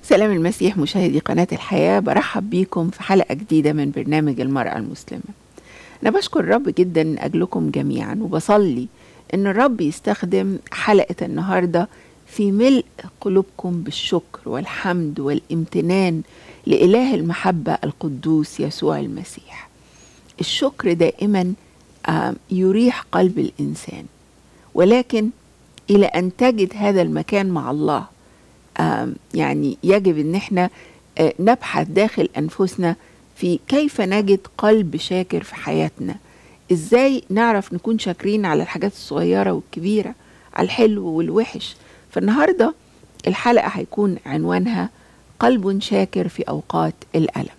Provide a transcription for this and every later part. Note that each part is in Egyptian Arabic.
سلام المسيح مشاهدي قناة الحياة برحب بيكم في حلقة جديدة من برنامج المرأة المسلمة أنا بشكر الرب جدا من أجلكم جميعا وبصلي إن الرب يستخدم حلقة النهاردة في ملء قلوبكم بالشكر والحمد والامتنان لإله المحبة القدوس يسوع المسيح الشكر دائما آم، يريح قلب الإنسان ولكن إلى أن تجد هذا المكان مع الله آم، يعني يجب ان احنا آه، نبحث داخل انفسنا في كيف نجد قلب شاكر في حياتنا ازاي نعرف نكون شاكرين على الحاجات الصغيره والكبيره على الحلو والوحش فالنهارده الحلقه هيكون عنوانها قلب شاكر في اوقات الالم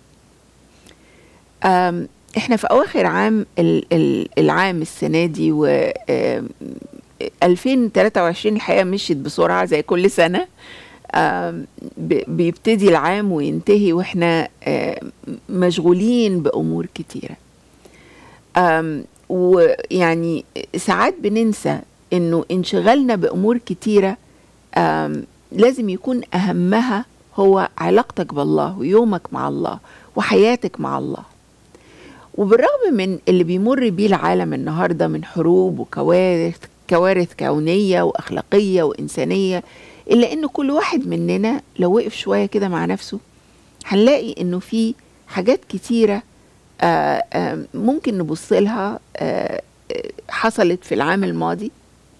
آم، احنا في اواخر عام ال- ال- العام السنه دي و آم، 2023 الحقيقه مشيت بسرعه زي كل سنه آم، ب- بيبتدي العام وينتهي واحنا آم، مشغولين بامور كتيره آم، ويعني ساعات بننسى انه انشغالنا بامور كتيره آم، لازم يكون اهمها هو علاقتك بالله ويومك مع الله وحياتك مع الله وبالرغم من اللي بيمر بيه العالم النهارده من حروب وكوارث كوارث كونيه واخلاقيه وانسانيه الا ان كل واحد مننا لو وقف شويه كده مع نفسه هنلاقي انه في حاجات كتيره آه، آه، ممكن نبص لها آه، آه، حصلت في العام الماضي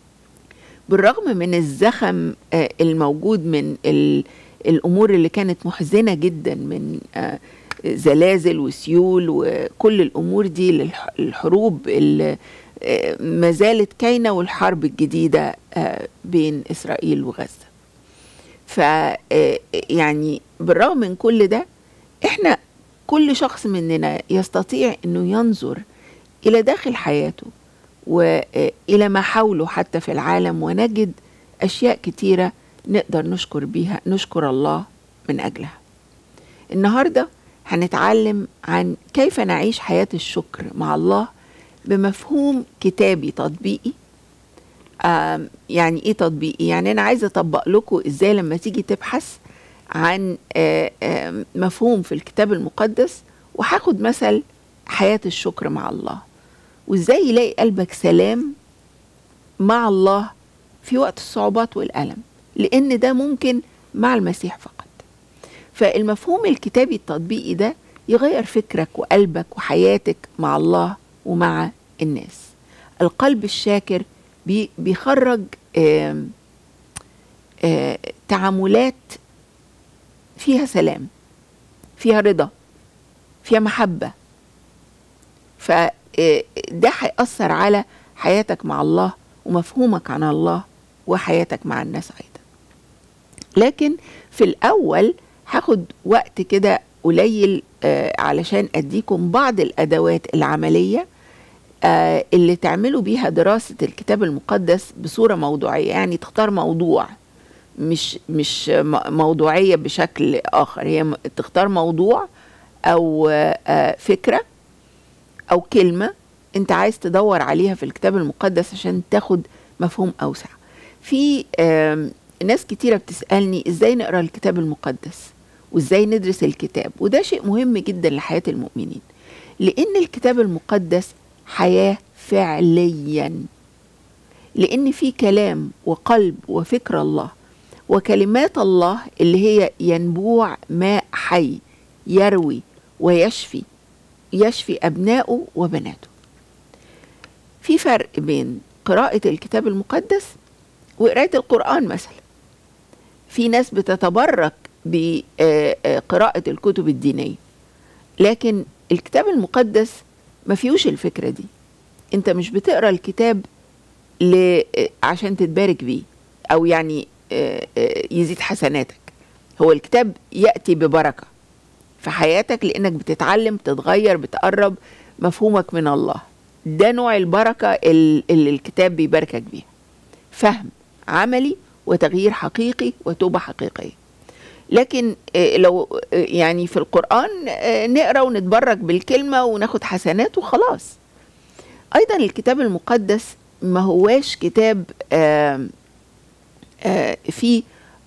بالرغم من الزخم آه، الموجود من ال- الامور اللي كانت محزنه جدا من آه، زلازل وسيول وكل الامور دي للح- الحروب اللي آه، ما زالت كاينه والحرب الجديده آه، بين اسرائيل وغزه ف آه، يعني بالرغم من كل ده احنا كل شخص مننا يستطيع انه ينظر الى داخل حياته والى ما حوله حتى في العالم ونجد اشياء كتيره نقدر نشكر بيها نشكر الله من اجلها النهارده هنتعلم عن كيف نعيش حياه الشكر مع الله بمفهوم كتابي تطبيقي آم، يعني ايه تطبيقي يعني انا عايزه اطبق لكم ازاي لما تيجي تبحث عن آه، آم، مفهوم في الكتاب المقدس وهاخد مثل حياه الشكر مع الله وازاي يلاقي قلبك سلام مع الله في وقت الصعوبات والالم لان ده ممكن مع المسيح فقط فالمفهوم الكتابي التطبيقي ده يغير فكرك وقلبك وحياتك مع الله ومع الناس القلب الشاكر بي- بيخرج آم، آه، تعاملات فيها سلام فيها رضا فيها محبة فده هيأثر على حياتك مع الله ومفهومك عن الله وحياتك مع الناس أيضا لكن في الأول هاخد وقت كده قليل آه، علشان أديكم بعض الأدوات العملية آه، اللي تعملوا بيها دراسة الكتاب المقدس بصورة موضوعية يعني تختار موضوع مش مش م- موضوعية بشكل آخر هي م- تختار موضوع أو آه، آه، فكرة أو كلمة أنت عايز تدور عليها في الكتاب المقدس عشان تاخد مفهوم أوسع في آم، ناس كتيرة بتسألني إزاي نقرأ الكتاب المقدس وإزاي ندرس الكتاب وده شيء مهم جدا لحياة المؤمنين لأن الكتاب المقدس حياة فعليا لأن في كلام وقلب وفكر الله وكلمات الله اللي هي ينبوع ماء حي يروي ويشفي يشفي أبنائه وبناته في فرق بين قراءة الكتاب المقدس وقراءة القرآن مثلا في ناس بتتبرك بقراءة الكتب الدينية لكن الكتاب المقدس ما فيهوش الفكرة دي انت مش بتقرا الكتاب ل... عشان تتبارك بيه او يعني آه، آه، يزيد حسناتك هو الكتاب ياتي ببركه في حياتك لانك بتتعلم تتغير بتقرب مفهومك من الله ده نوع البركه ال- اللي الكتاب بيباركك بيها فهم عملي وتغيير حقيقي وتوبه حقيقيه لكن آه، لو آه، يعني في القرآن آه، نقرا ونتبرك بالكلمة وناخد حسنات وخلاص أيضا الكتاب المقدس ما هواش كتاب آه، آه، فيه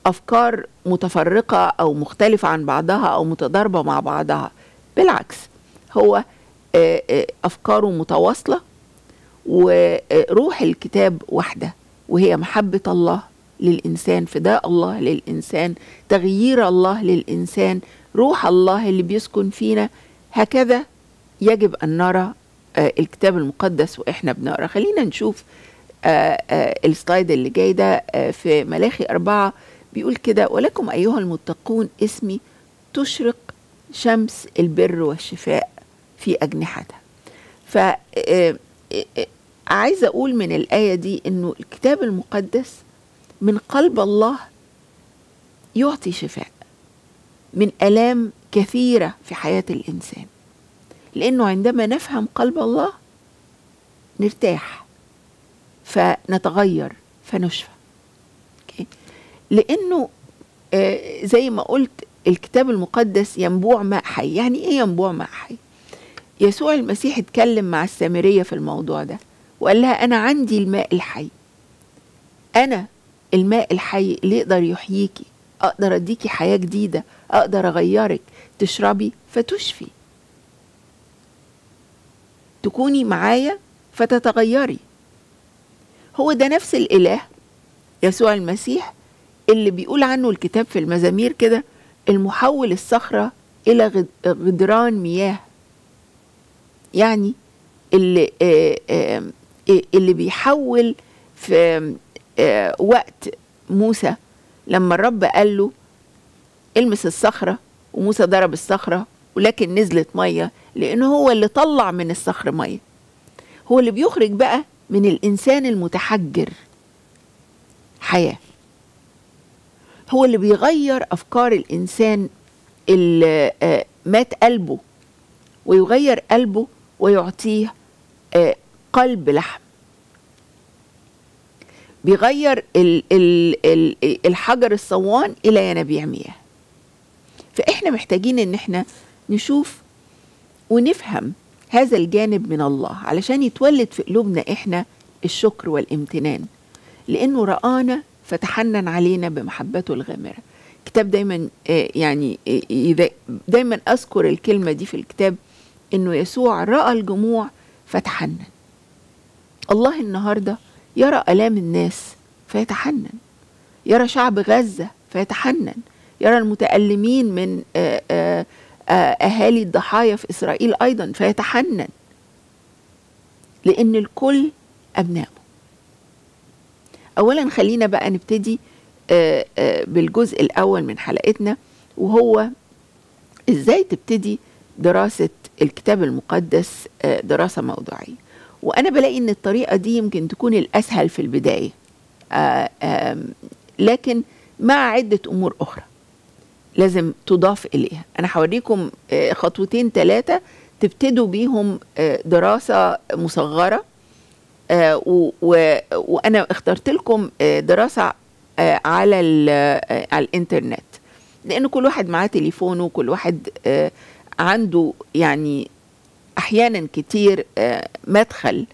افكار متفرقه او مختلفه عن بعضها او متضاربه مع بعضها بالعكس هو آه، آه، افكاره متواصله وروح الكتاب واحده وهي محبه الله للانسان فداء الله للانسان تغيير الله للانسان روح الله اللي بيسكن فينا هكذا يجب ان نرى آه، الكتاب المقدس واحنا بنقرا خلينا نشوف آه، آه، السلايد اللي جاي ده آه، في ملاخي أربعة بيقول كده ولكم أيها المتقون اسمي تشرق شمس البر والشفاء في أجنحتها ف آه، آه، آه، عايزة أقول من الآية دي إنه الكتاب المقدس من قلب الله يعطي شفاء من آلام كثيرة في حياة الإنسان لأنه عندما نفهم قلب الله نرتاح فنتغير فنشفى أوكي؟ لانه آه، زي ما قلت الكتاب المقدس ينبوع ماء حي يعني ايه ينبوع ماء حي يسوع المسيح اتكلم مع السامريه في الموضوع ده وقال لها انا عندي الماء الحي انا الماء الحي اللي يقدر يحييكي اقدر اديكي حياه جديده اقدر اغيرك تشربي فتشفي تكوني معايا فتتغيري هو ده نفس الاله يسوع المسيح اللي بيقول عنه الكتاب في المزامير كده المحول الصخرة إلى غد- غدران مياه يعني اللي آه، آه، آه، اللي بيحول في آه، وقت موسى لما الرب قال له المس الصخرة وموسى ضرب الصخرة ولكن نزلت مية لأنه هو اللي طلع من الصخر مية هو اللي بيخرج بقى من الإنسان المتحجر حياة هو اللي بيغير أفكار الإنسان اللي آه، مات قلبه ويغير قلبه ويعطيه آه، قلب لحم بيغير ال ال ال الحجر الصوان إلى ينابيع مياه فإحنا محتاجين إن إحنا نشوف ونفهم هذا الجانب من الله علشان يتولد في قلوبنا إحنا الشكر والامتنان لأنه رآنا فتحنن علينا بمحبته الغامرة كتاب دايما آه، يعني آه، إذا دايما أذكر الكلمة دي في الكتاب إنه يسوع رأى الجموع فتحنن الله النهاردة يرى آلام الناس فيتحنن يرى شعب غزة فيتحنن يرى المتألمين من آه، آه، آه، أهالي الضحايا في إسرائيل أيضا فيتحنن لأن الكل أبنائه أولا خلينا بقى نبتدي آه، آه، بالجزء الأول من حلقتنا وهو إزاي تبتدي دراسة الكتاب المقدس آه، دراسة موضوعية وأنا بلاقي إن الطريقة دي يمكن تكون الأسهل في البداية آه، آم، لكن مع عدة أمور أخرى لازم تضاف إليها أنا هوريكم آه، خطوتين ثلاثة تبتدوا بيهم آه، دراسة مصغرة آه، و- و- وأنا اخترت لكم آه، دراسة آه، على ال- آه، على الإنترنت لأن كل واحد معاه تليفونه وكل واحد آه، عنده يعني أحيانا كتير آه، مدخل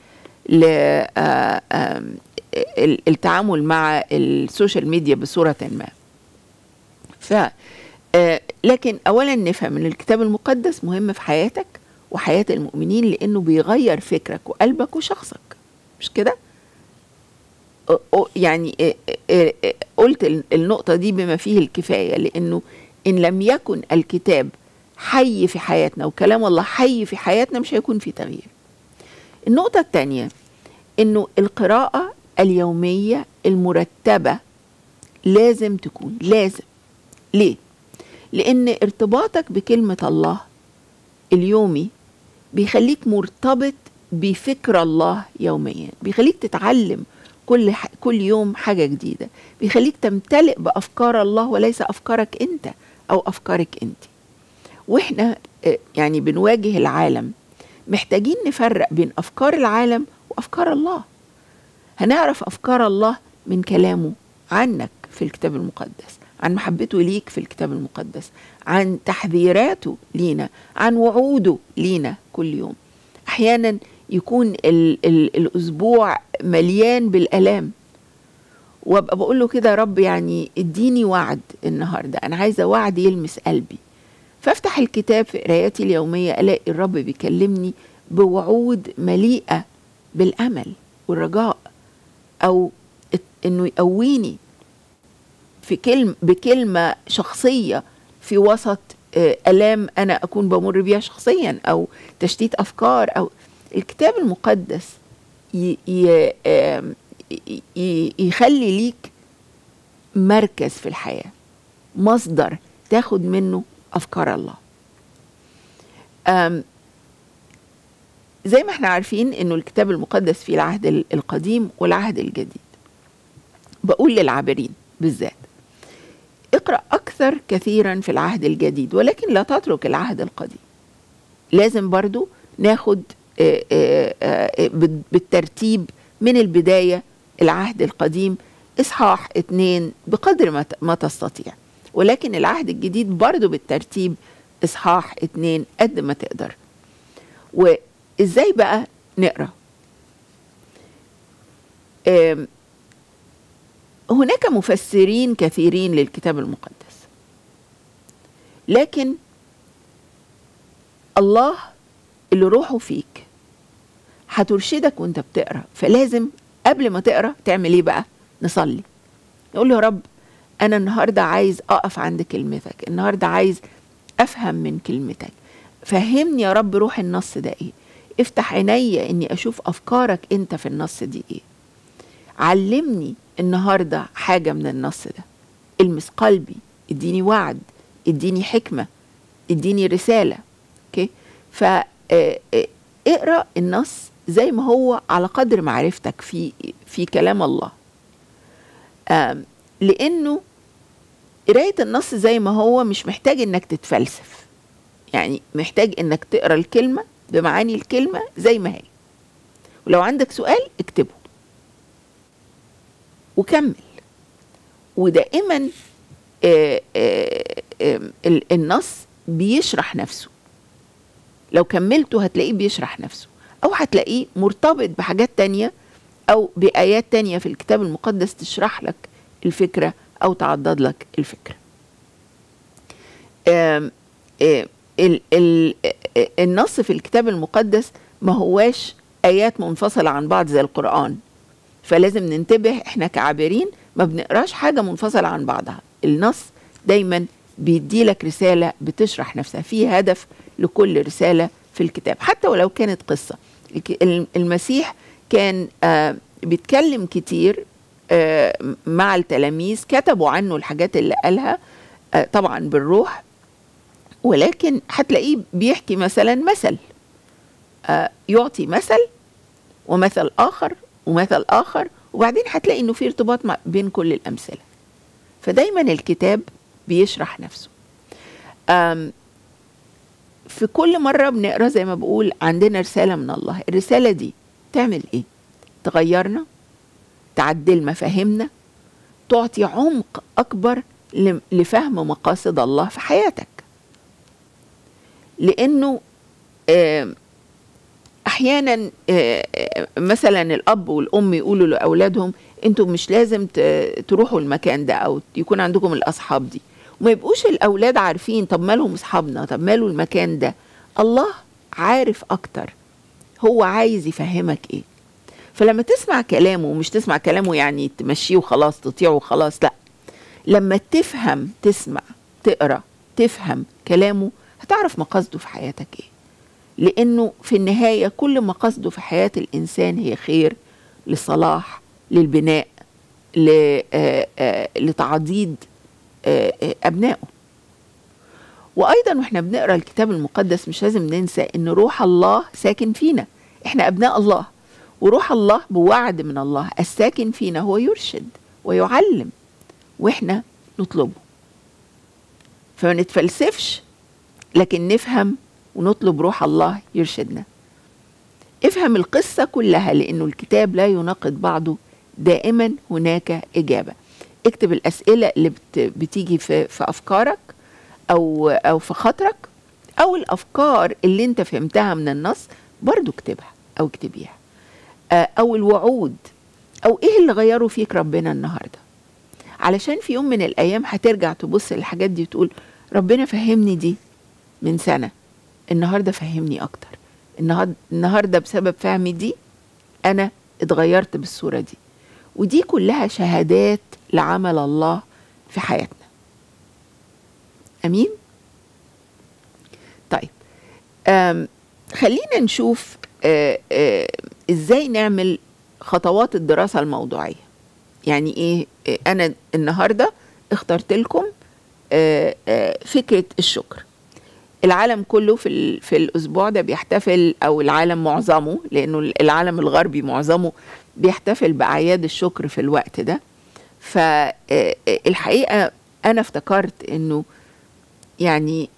للتعامل مع السوشيال ميديا بصورة ما ف آه، لكن اولا نفهم ان الكتاب المقدس مهم في حياتك وحياه المؤمنين لانه بيغير فكرك وقلبك وشخصك مش كده أ- أ- يعني آه، آه، آه، قلت ال- النقطه دي بما فيه الكفايه لانه ان لم يكن الكتاب حي في حياتنا وكلام الله حي في حياتنا مش هيكون في تغيير النقطه الثانيه انه القراءه اليوميه المرتبه لازم تكون لازم ليه لان ارتباطك بكلمه الله اليومي بيخليك مرتبط بفكر الله يوميا بيخليك تتعلم كل ح... كل يوم حاجه جديده بيخليك تمتلئ بافكار الله وليس افكارك انت او افكارك انت واحنا آه، يعني بنواجه العالم محتاجين نفرق بين افكار العالم وافكار الله هنعرف افكار الله من كلامه عنك في الكتاب المقدس عن محبته ليك في الكتاب المقدس عن تحذيراته لينا عن وعوده لينا كل يوم احيانا يكون ال ال الاسبوع مليان بالالام وابقى بقول له كده يا رب يعني اديني وعد النهارده انا عايزه وعد يلمس قلبي فافتح الكتاب في قراياتي اليوميه الاقي الرب بيكلمني بوعود مليئه بالامل والرجاء او انه يقويني في كلم بكلمه شخصيه في وسط الام انا اكون بمر بيها شخصيا او تشتيت افكار او الكتاب المقدس يخلي ليك مركز في الحياه مصدر تاخد منه افكار الله زي ما احنا عارفين انه الكتاب المقدس فيه العهد القديم والعهد الجديد بقول للعابرين بالذات اقرا اكثر كثيرا في العهد الجديد ولكن لا تترك العهد القديم لازم برضو ناخد بالترتيب من البدايه العهد القديم اصحاح اتنين بقدر ما تستطيع ولكن العهد الجديد برضو بالترتيب اصحاح اتنين قد ما تقدر وازاي بقى نقرا هناك مفسرين كثيرين للكتاب المقدس لكن الله اللي روحه فيك هترشدك وانت بتقرا فلازم قبل ما تقرا تعمل ايه بقى نصلي نقول له يا رب انا النهارده عايز اقف عند كلمتك النهارده عايز افهم من كلمتك فهمني يا رب روح النص ده ايه افتح عينيا اني اشوف افكارك انت في النص دي ايه علمني النهارده حاجه من النص ده المس قلبي اديني وعد اديني حكمه اديني رساله اوكي ف اقرا النص زي ما هو على قدر معرفتك في في كلام الله لانه قرايه النص زي ما هو مش محتاج انك تتفلسف يعني محتاج انك تقرا الكلمه بمعاني الكلمه زي ما هي ولو عندك سؤال اكتبه وكمل ودائما آآ آآ النص بيشرح نفسه لو كملته هتلاقيه بيشرح نفسه او هتلاقيه مرتبط بحاجات تانية او بآيات تانية في الكتاب المقدس تشرح لك الفكرة او تعضد لك الفكرة آم آم ال ال النص في الكتاب المقدس ما هواش آيات منفصلة عن بعض زي القرآن فلازم ننتبه احنا كعابرين ما بنقراش حاجة منفصلة عن بعضها النص دايما بيدي لك رسالة بتشرح نفسها في هدف لكل رسالة في الكتاب حتى ولو كانت قصة المسيح كان آه بيتكلم كتير آه مع التلاميذ كتبوا عنه الحاجات اللي قالها آه طبعا بالروح ولكن هتلاقيه بيحكي مثلا مثل يعطي مثل ومثل آخر ومثل آخر وبعدين هتلاقي انه في ارتباط بين كل الامثله فدايما الكتاب بيشرح نفسه في كل مره بنقرا زي ما بقول عندنا رساله من الله الرساله دي تعمل ايه تغيرنا تعدل مفاهيمنا تعطي عمق اكبر لفهم مقاصد الله في حياتك لانه احيانا مثلا الاب والام يقولوا لاولادهم انتم مش لازم تروحوا المكان ده او يكون عندكم الاصحاب دي وما يبقوش الاولاد عارفين طب مالهم اصحابنا طب ماله المكان ده الله عارف اكتر هو عايز يفهمك ايه فلما تسمع كلامه ومش تسمع كلامه يعني تمشيه وخلاص تطيعه وخلاص لا لما تفهم تسمع تقرا تفهم كلامه هتعرف مقاصده في حياتك ايه لانه في النهايه كل مقاصده في حياه الانسان هي خير لصلاح للبناء لتعضيد ابنائه وايضا واحنا بنقرا الكتاب المقدس مش لازم ننسى ان روح الله ساكن فينا احنا ابناء الله وروح الله بوعد من الله الساكن فينا هو يرشد ويعلم واحنا نطلبه فما نتفلسفش لكن نفهم ونطلب روح الله يرشدنا افهم القصة كلها لأنه الكتاب لا يناقض بعضه دائما هناك إجابة اكتب الأسئلة اللي بتيجي في, في أفكارك أو, أو في خاطرك أو الأفكار اللي أنت فهمتها من النص برضو اكتبها أو اكتبيها أو الوعود او ايه اللي غيره فيك ربنا النهارده علشان في يوم من الايام هترجع تبص للحاجات دي وتقول ربنا فهمني دي من سنه النهارده فهمني اكتر النهارده النهارده بسبب فهمي دي انا اتغيرت بالصوره دي ودي كلها شهادات لعمل الله في حياتنا امين طيب أم خلينا نشوف آه، آه، ازاي نعمل خطوات الدراسه الموضوعيه يعني ايه آه، انا النهارده اخترت لكم آه، آه، فكره الشكر العالم كله في ال- في الاسبوع ده بيحتفل او العالم معظمه لانه العالم الغربي معظمه بيحتفل باعياد الشكر في الوقت ده فالحقيقه انا افتكرت انه يعني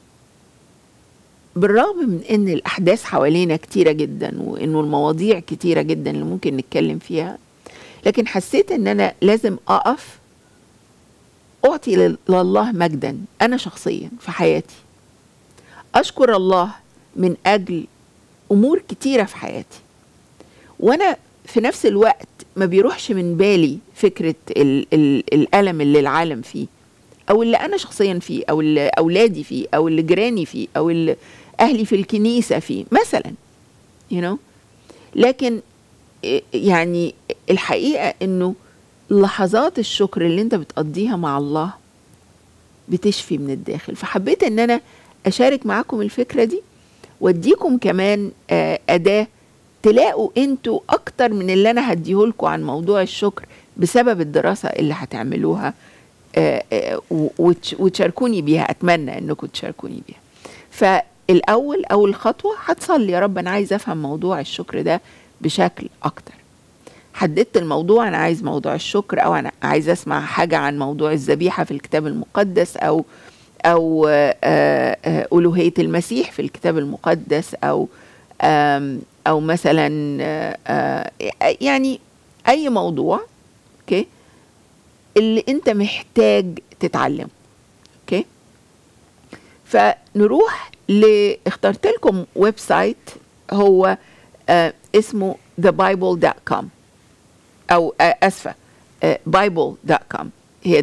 بالرغم من ان الاحداث حوالينا كتيره جدا وانه المواضيع كتيره جدا اللي ممكن نتكلم فيها لكن حسيت ان انا لازم اقف اعطي لل- لله مجدا انا شخصيا في حياتي اشكر الله من اجل امور كتيره في حياتي وانا في نفس الوقت ما بيروحش من بالي فكره ال ال الالم اللي العالم فيه او اللي انا شخصيا فيه او اللي اولادي فيه او اللي جيراني فيه او اللي اهلي في الكنيسه فيه مثلا you know لكن إيه يعني الحقيقه انه لحظات الشكر اللي انت بتقضيها مع الله بتشفي من الداخل فحبيت ان انا اشارك معاكم الفكره دي واديكم كمان آه، اداه تلاقوا انتوا اكتر من اللي انا هديهولكم عن موضوع الشكر بسبب الدراسه اللي هتعملوها آه، آه، و- وتش- وتشاركوني بيها اتمنى انكم تشاركوني بيها فالاول اول خطوه هتصلي يا رب انا عايز افهم موضوع الشكر ده بشكل اكتر حددت الموضوع انا عايز موضوع الشكر او انا عايز اسمع حاجه عن موضوع الذبيحه في الكتاب المقدس او او آه، آه، الوهيه المسيح في الكتاب المقدس او آم، او مثلا آه، آه، يعني اي موضوع اوكي اللي انت محتاج تتعلمه اوكي فنروح ل اخترت لكم ويب سايت هو آه اسمه thebible.com او آه اسفه آه bible.com هي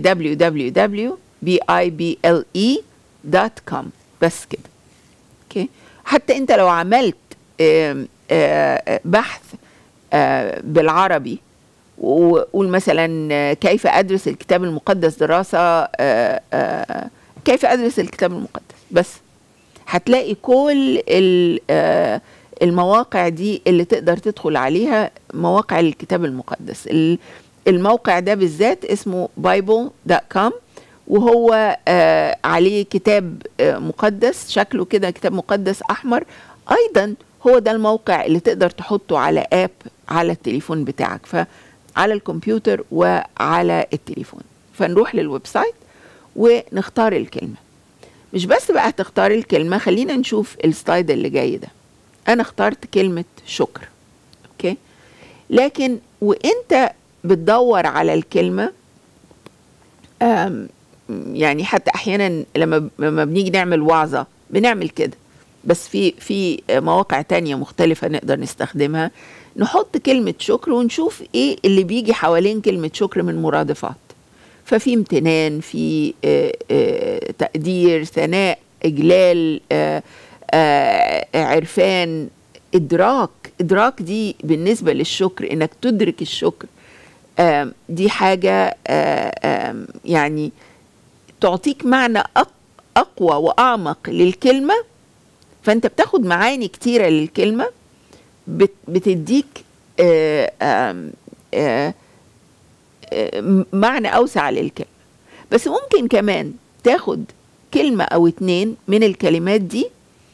www.bible.com بس كده اوكي حتى انت لو عملت آم، آه، آه، بحث آه، بالعربي وقول مثلا آه، كيف ادرس الكتاب المقدس دراسه آه، آه، كيف ادرس الكتاب المقدس بس هتلاقي كل ال- آه، المواقع دي اللي تقدر تدخل عليها مواقع الكتاب المقدس ال- الموقع ده بالذات اسمه bible.com وهو آه، عليه كتاب آه، مقدس شكله كده كتاب مقدس احمر ايضا هو ده الموقع اللي تقدر تحطه على اب على التليفون بتاعك فعلى الكمبيوتر وعلى التليفون فنروح للويب سايت ونختار الكلمه مش بس بقى تختار الكلمه خلينا نشوف السلايد اللي جاي ده انا اخترت كلمه شكر اوكي لكن وانت بتدور على الكلمه آم، يعني حتى احيانا لما لما بنيجي نعمل وعظه بنعمل كده بس في في مواقع تانية مختلفة نقدر نستخدمها نحط كلمة شكر ونشوف ايه اللي بيجي حوالين كلمة شكر من مرادفات ففي امتنان في آه، آه، تقدير ثناء اجلال آه، آه، عرفان ادراك ادراك دي بالنسبة للشكر انك تدرك الشكر آم، دي حاجة آه، آم، يعني تعطيك معنى أق- أقوى وأعمق للكلمة فأنت بتاخد معاني كتيرة للكلمة بت- بتديك آه، آم، آه، آه، معنى أوسع للكلمة بس ممكن كمان تاخد كلمة أو اتنين من الكلمات دي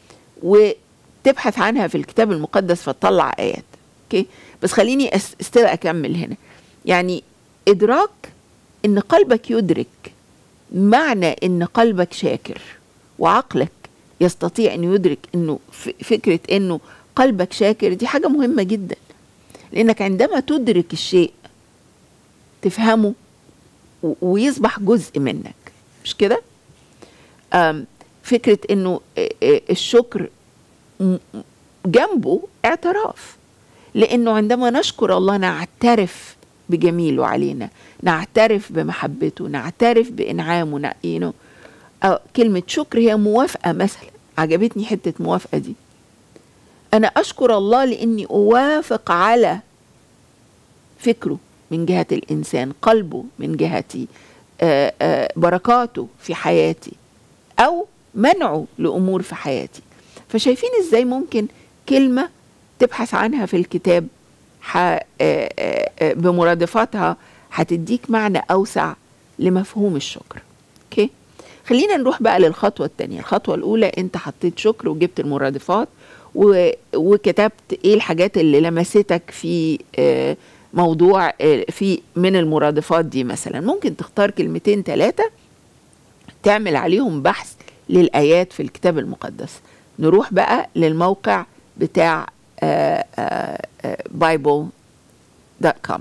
وتبحث عنها في الكتاب المقدس فتطلع آيات اوكي بس خليني أس- استل أكمل هنا يعني إدراك إن قلبك يدرك معنى إن قلبك شاكر وعقلك يستطيع إنه يدرك إنه ف- فكرة إنه قلبك شاكر دي حاجة مهمة جدا لأنك عندما تدرك الشيء تفهمه و- ويصبح جزء منك مش كده؟ آم، فكرة إنه آه، آه، الشكر م- جنبه اعتراف لانه عندما نشكر الله نعترف بجميله علينا نعترف بمحبته نعترف بإنعامه you know. أو كلمة شكر هي موافقة مثلا عجبتني حتة موافقة دي أنا أشكر الله لإني أوافق على فكره من جهة الإنسان قلبه من جهتي آآ آآ بركاته في حياتي أو منعه لأمور في حياتي فشايفين إزاي ممكن كلمة تبحث عنها في الكتاب بمرادفاتها هتديك معنى أوسع لمفهوم الشكر أوكي خلينا نروح بقى للخطوة التانية الخطوة الأولى أنت حطيت شكر وجبت المرادفات و... وكتبت إيه الحاجات اللي لمستك في موضوع في من المرادفات دي مثلا ممكن تختار كلمتين ثلاثة تعمل عليهم بحث للآيات في الكتاب المقدس نروح بقى للموقع بتاع bible.com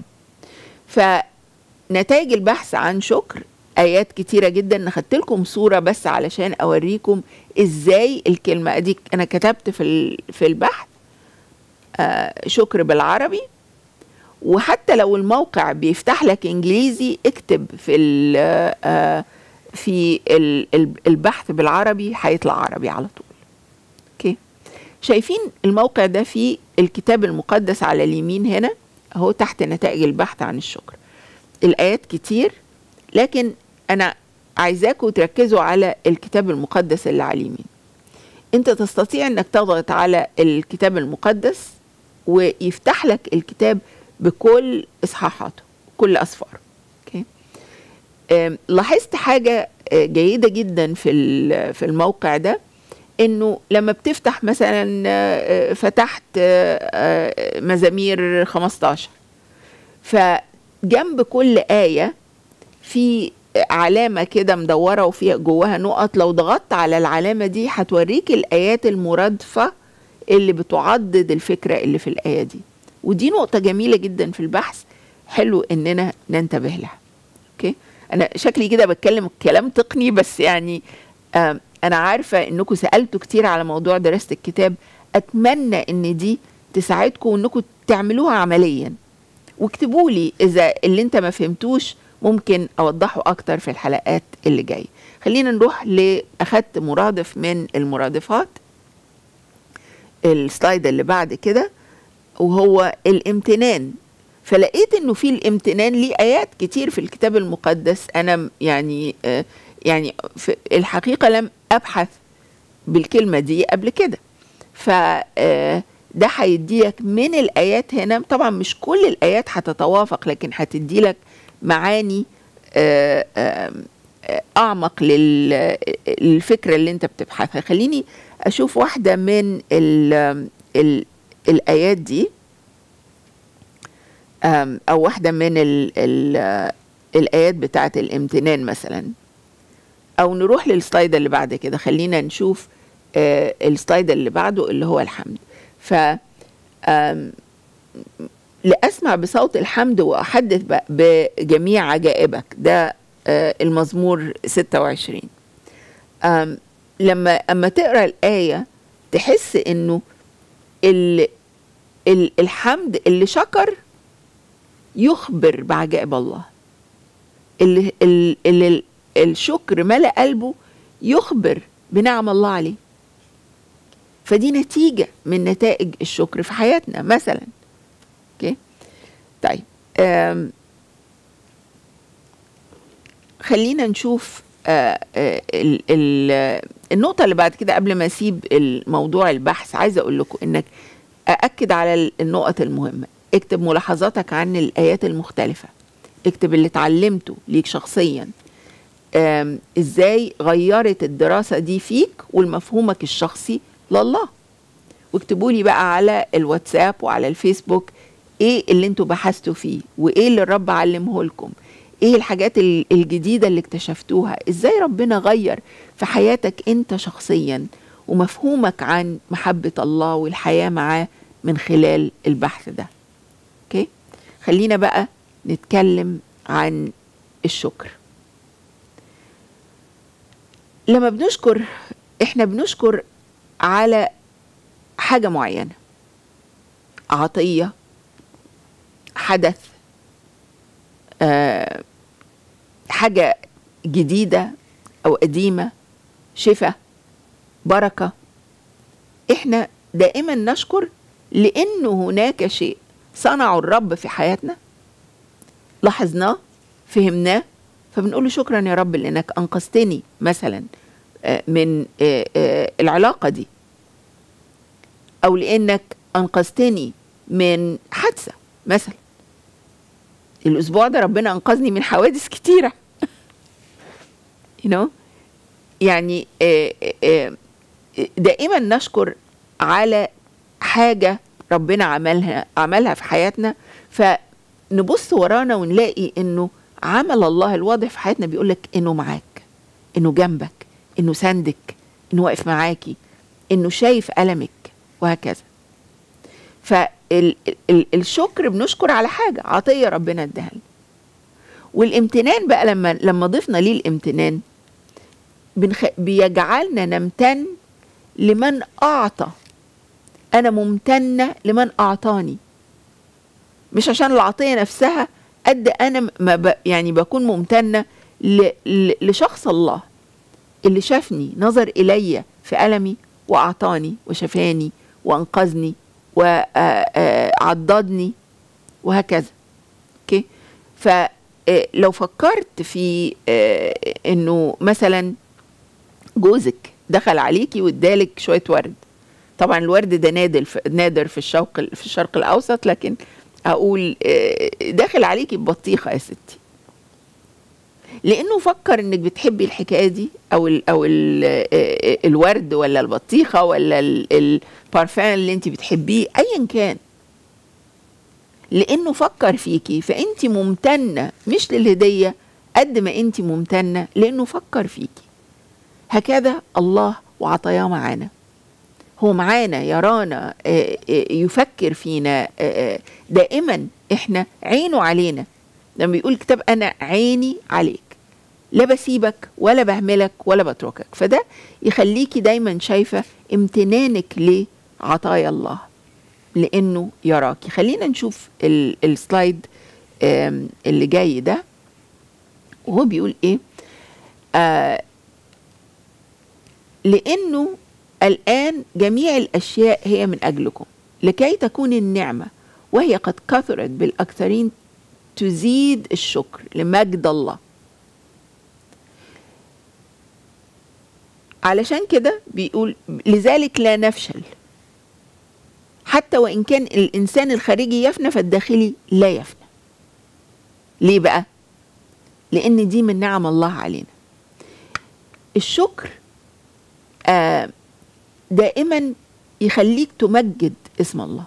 فنتائج البحث عن شكر آيات كتيرة جدا نخدت لكم صورة بس علشان أوريكم إزاي الكلمة دي أنا كتبت في في البحث شكر بالعربي وحتى لو الموقع بيفتح لك انجليزي اكتب في ال في البحث بالعربي هيطلع عربي على طول اوكي شايفين الموقع ده فيه الكتاب المقدس على اليمين هنا اهو تحت نتائج البحث عن الشكر الايات كتير لكن انا عايزاكم تركزوا على الكتاب المقدس اللي على اليمين انت تستطيع انك تضغط على الكتاب المقدس ويفتح لك الكتاب بكل اصحاحاته كل اصفاره اوكي لاحظت حاجه جيده جدا في في الموقع ده انه لما بتفتح مثلا فتحت مزامير 15 فجنب كل ايه في علامة كده مدورة وفيها جواها نقط لو ضغطت على العلامة دي هتوريك الآيات المرادفة اللي بتعضد الفكرة اللي في الآية دي ودي نقطة جميلة جدا في البحث حلو اننا ننتبه لها اوكي انا شكلي كده بتكلم كلام تقني بس يعني آه انا عارفة انكم سألتوا كتير على موضوع دراسة الكتاب اتمنى ان دي تساعدكم انكم تعملوها عمليا واكتبوا لي اذا اللي انت ما فهمتوش ممكن اوضحه اكتر في الحلقات اللي جايه خلينا نروح لاخدت مرادف من المرادفات السلايد اللي بعد كده وهو الامتنان فلقيت انه في الامتنان ليه ايات كتير في الكتاب المقدس انا يعني آه يعني في الحقيقه لم ابحث بالكلمه دي قبل كده ف ده هيديلك من الايات هنا طبعا مش كل الايات هتتوافق لكن هتدي لك معاني آآ آآ اعمق للفكره اللي انت بتبحثها خليني اشوف واحده من ال ال الايات دي او واحده من ال ال الايات بتاعه الامتنان مثلا او نروح للسلايد اللي بعد كده خلينا نشوف السلايد اللي بعده اللي هو الحمد ف لأسمع بصوت الحمد وأحدث بجميع عجائبك ده المزمور 26 لما أما تقرأ الآية تحس إنه ال ال الحمد اللي شكر يخبر بعجائب الله اللي, اللي, اللي الشكر ملأ قلبه يخبر بنعم الله عليه فدي نتيجة من نتائج الشكر في حياتنا مثلا اوكي طيب خلينا نشوف آآ آآ ال ال النقطة اللي بعد كده قبل ما اسيب الموضوع البحث عايزة اقول لكم انك اأكد على النقط المهمة اكتب ملاحظاتك عن الآيات المختلفة اكتب اللي اتعلمته ليك شخصيا ازاي غيرت الدراسة دي فيك ولمفهومك الشخصي لله واكتبوا لي بقى على الواتساب وعلى الفيسبوك ايه اللي انتوا بحثتوا فيه وايه اللي الرب علمه لكم ايه الحاجات الجديدة اللي اكتشفتوها ازاي ربنا غير في حياتك انت شخصيا ومفهومك عن محبة الله والحياة معاه من خلال البحث ده اوكي خلينا بقى نتكلم عن الشكر لما بنشكر احنا بنشكر على حاجة معينة عطية حدث آه حاجة جديدة أو قديمة شفاء بركة احنا دائما نشكر لأنه هناك شيء صنعه الرب في حياتنا لاحظناه فهمناه فبنقول له شكرا يا رب لأنك أنقذتني مثلا آه، من آه، آه، العلاقة دي أو لأنك أنقذتني من حادثة مثلا الأسبوع ده ربنا أنقذني من حوادث كتيرة you know يعني آه، آه، آه، دائما نشكر على حاجة ربنا عملها عملها في حياتنا فنبص ورانا ونلاقي انه عمل الله الواضح في حياتنا بيقولك انه معاك انه جنبك انه سندك انه واقف معاكي انه شايف ألمك وهكذا فالشكر بنشكر على حاجة عطية ربنا اداها لنا والامتنان بقى لما لما ضفنا ليه الامتنان بنخ... بيجعلنا نمتن لمن أعطى أنا ممتنة لمن أعطاني مش عشان العطية نفسها قد أنا ما ب... يعني بكون ممتنة ل... ل... لشخص الله اللي شافني نظر إلي في ألمي وأعطاني وشفاني وأنقذني وعضدني وهكذا اوكي فلو فكرت في آه، انه مثلا جوزك دخل عليكي وادالك شويه ورد طبعا الورد ده نادر في نادر في الشرق في الشرق الاوسط لكن اقول آه، داخل عليكي ببطيخه يا ستي لانه فكر انك بتحبي الحكايه دي او ال او ال الورد ولا البطيخه ولا ال- البارفان اللي انت بتحبيه ايا كان لانه فكر فيكي فانت ممتنه مش للهديه قد ما انت ممتنه لانه فكر فيكي هكذا الله وعطاياه معانا هو معانا يرانا آه، آه، يفكر فينا آه، آه، دائما احنا عينه علينا لما بيقول الكتاب انا عيني عليك لا بسيبك ولا بهملك ولا بتركك فده يخليكي دايما شايفه امتنانك لعطايا الله لانه يراكي خلينا نشوف ال- السلايد آم، اللي جاي ده وهو بيقول ايه آه لانه الان جميع الاشياء هي من اجلكم لكي تكون النعمه وهي قد كثرت بالاكثرين تزيد الشكر لمجد الله علشان كده بيقول لذلك لا نفشل حتى وإن كان الإنسان الخارجي يفنى فالداخلي لا يفنى ليه بقى؟ لأن دي من نعم الله علينا الشكر آه دائما يخليك تمجد اسم الله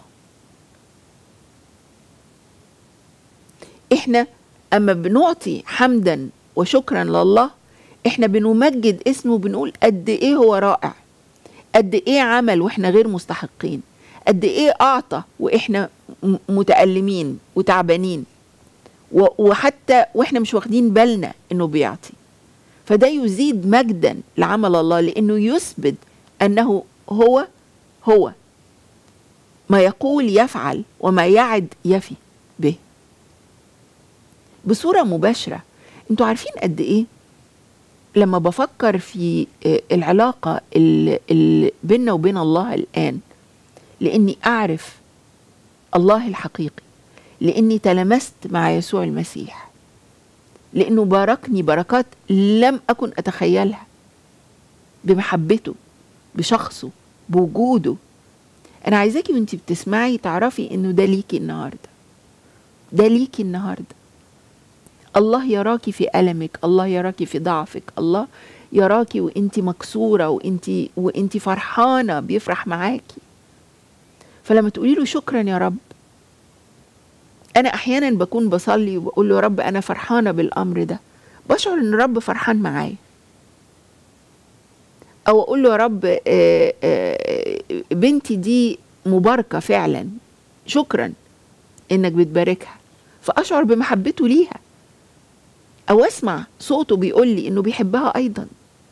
احنا اما بنعطي حمدا وشكرا لله احنا بنمجد اسمه بنقول قد ايه هو رائع قد ايه عمل واحنا غير مستحقين قد ايه اعطى واحنا م- متألمين وتعبانين و- وحتى واحنا مش واخدين بالنا انه بيعطي فده يزيد مجدا لعمل الله لانه يثبت انه هو هو ما يقول يفعل وما يعد يفي به بصورة مباشرة انتوا عارفين قد ايه لما بفكر في آه، العلاقة اللي اللي بيننا وبين الله الآن لأني أعرف الله الحقيقي لأني تلمست مع يسوع المسيح لأنه باركني بركات لم أكن أتخيلها بمحبته بشخصه بوجوده أنا عايزاكي وانتي بتسمعي تعرفي إنه ده ليكي النهاردة ده ليكي النهارده الله يراكي في ألمك الله يراكي في ضعفك الله يراكي وانت مكسورة وانت وانت فرحانة بيفرح معاكي فلما تقولي له شكرا يا رب انا احيانا بكون بصلي وبقول له يا رب انا فرحانة بالامر ده بشعر ان الرب فرحان معايا او اقول له يا رب آه، آه، بنتي دي مباركة فعلا شكرا انك بتباركها فاشعر بمحبته ليها او اسمع صوته بيقول لي انه بيحبها ايضا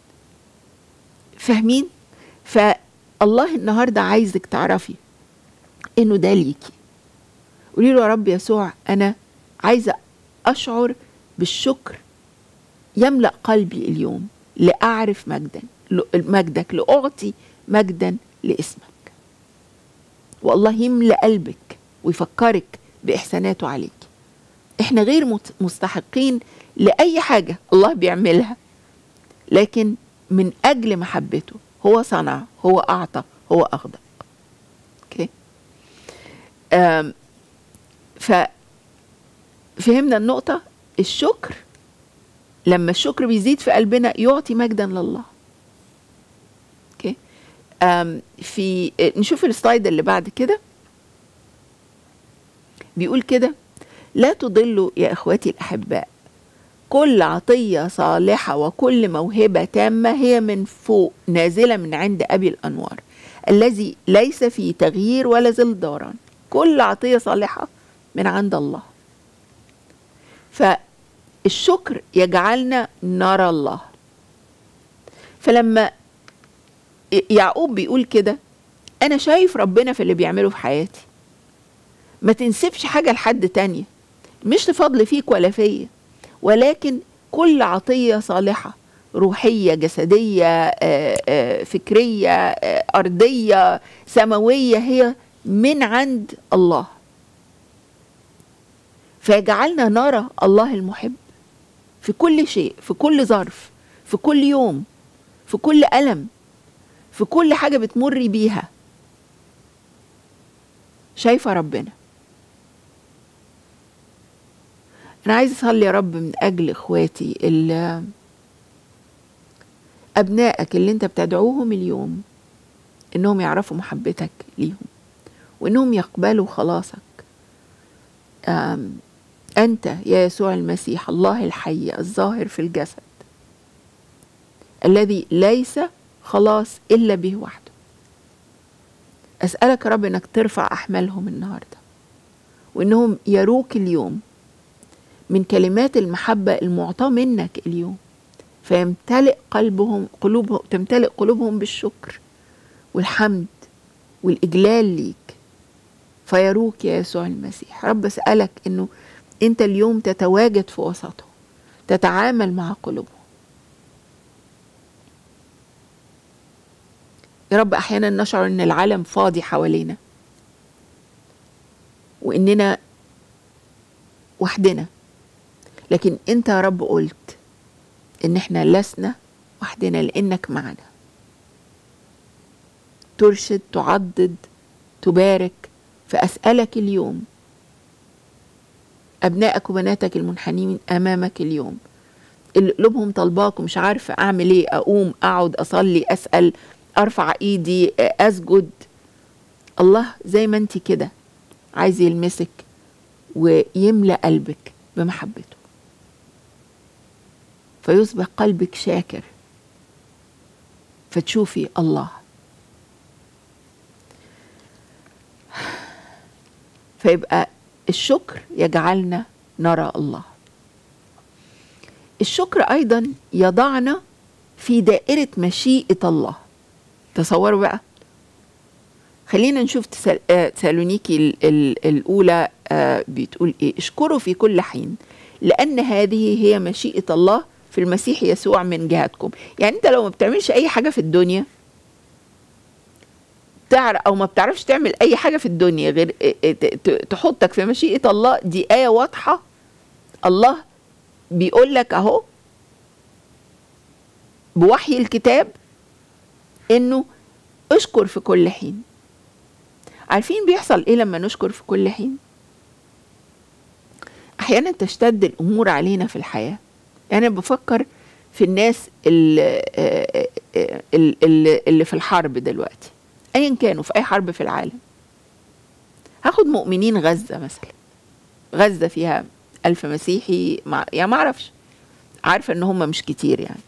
فاهمين فالله النهارده عايزك تعرفي انه ده ليكي قولي له يا رب يسوع انا عايزه اشعر بالشكر يملا قلبي اليوم لاعرف مجدا مجدك لاعطي مجدا لاسمك والله يملا قلبك ويفكرك باحساناته عليك احنا غير مستحقين لاي حاجه الله بيعملها لكن من اجل محبته هو صنع هو اعطى هو اغضب اوكي ف فهمنا النقطه الشكر لما الشكر بيزيد في قلبنا يعطي مجدا لله اوكي في نشوف السلايد اللي بعد كده بيقول كده لا تضلوا يا اخواتي الاحباء كل عطيه صالحه وكل موهبه تامه هي من فوق نازله من عند ابي الانوار الذي ليس فيه تغيير ولا زل دوران كل عطيه صالحه من عند الله فالشكر يجعلنا نرى الله فلما يعقوب بيقول كده انا شايف ربنا في اللي بيعمله في حياتي ما تنسبش حاجه لحد تانيه مش لفضل فيك ولا فيا ولكن كل عطيه صالحه روحيه جسديه فكريه ارضيه سماويه هي من عند الله فيجعلنا نرى الله المحب في كل شيء في كل ظرف في كل يوم في كل ألم في كل حاجة بتمر بيها شايفة ربنا أنا عايز أصلي يا رب من أجل إخواتي اللي أبنائك اللي أنت بتدعوهم اليوم إنهم يعرفوا محبتك ليهم وإنهم يقبلوا خلاصك أنت يا يسوع المسيح الله الحي الظاهر في الجسد الذي ليس خلاص إلا به وحده أسألك يا رب إنك ترفع أحمالهم النهاردة وإنهم يروك اليوم من كلمات المحبة المعطاة منك اليوم فيمتلئ قلبهم قلوبهم تمتلئ قلوبهم بالشكر والحمد والإجلال ليك فيروك يا يسوع المسيح رب أسألك إنه أنت اليوم تتواجد في وسطهم تتعامل مع قلوبهم يا رب أحيانا نشعر إن العالم فاضي حوالينا وإننا وحدنا لكن أنت يا رب قلت إن إحنا لسنا وحدنا لأنك معنا ترشد تعضد تبارك فأسألك اليوم أبنائك وبناتك المنحنين أمامك اليوم اللي قلوبهم طلباك ومش عارفة أعمل إيه أقوم أقعد أصلي أسأل أرفع إيدي أسجد الله زي ما أنت كده عايز يلمسك ويملأ قلبك بمحبته فيصبح قلبك شاكر فتشوفي الله فيبقى الشكر يجعلنا نرى الله الشكر ايضا يضعنا في دائره مشيئه الله تصوروا بقى خلينا نشوف تسالونيكي الاولى بتقول ايه اشكروا في كل حين لان هذه هي مشيئه الله في المسيح يسوع من جهتكم يعني انت لو ما بتعملش اي حاجه في الدنيا تعرف او ما بتعرفش تعمل اي حاجه في الدنيا غير تحطك في مشيئه الله دي ايه واضحه الله بيقول لك اهو بوحي الكتاب انه اشكر في كل حين عارفين بيحصل ايه لما نشكر في كل حين احيانا تشتد الامور علينا في الحياه يعني انا بفكر في الناس اللي, اللي, اللي في الحرب دلوقتي ايا كانوا في اي حرب في العالم هاخد مؤمنين غزه مثلا غزه فيها ألف مسيحي مع يعني ما اعرفش عارفه ان هم مش كتير يعني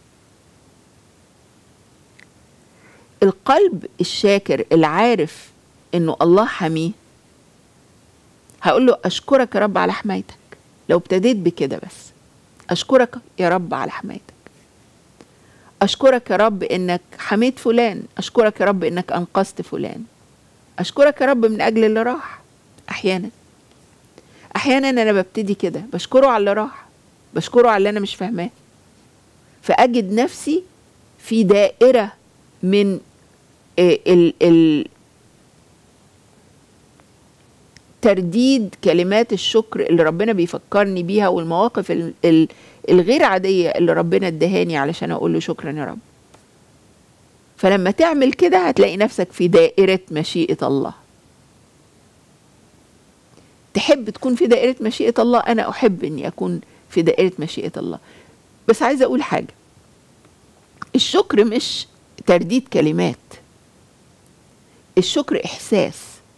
القلب الشاكر العارف انه الله حميه هقول له اشكرك يا رب على حمايتك لو ابتديت بكده بس اشكرك يا رب على حمايتك أشكرك يا رب إنك حميت فلان أشكرك يا رب إنك أنقذت فلان أشكرك يا رب من أجل اللي راح أحيانا احيانا انا ببتدي كده بشكره على اللي راح بشكره على اللي انا مش فاهماه فاجد نفسي في دائره من آه، ال ال ترديد كلمات الشكر اللي ربنا بيفكرني بيها والمواقف ال- ال- الغير عادية اللي ربنا ادهاني علشان أقول له شكرا يا رب فلما تعمل كده هتلاقي نفسك في دائرة مشيئة الله تحب تكون في دائرة مشيئة الله أنا أحب أني أكون في دائرة مشيئة الله بس عايزة أقول حاجة الشكر مش ترديد كلمات الشكر إحساس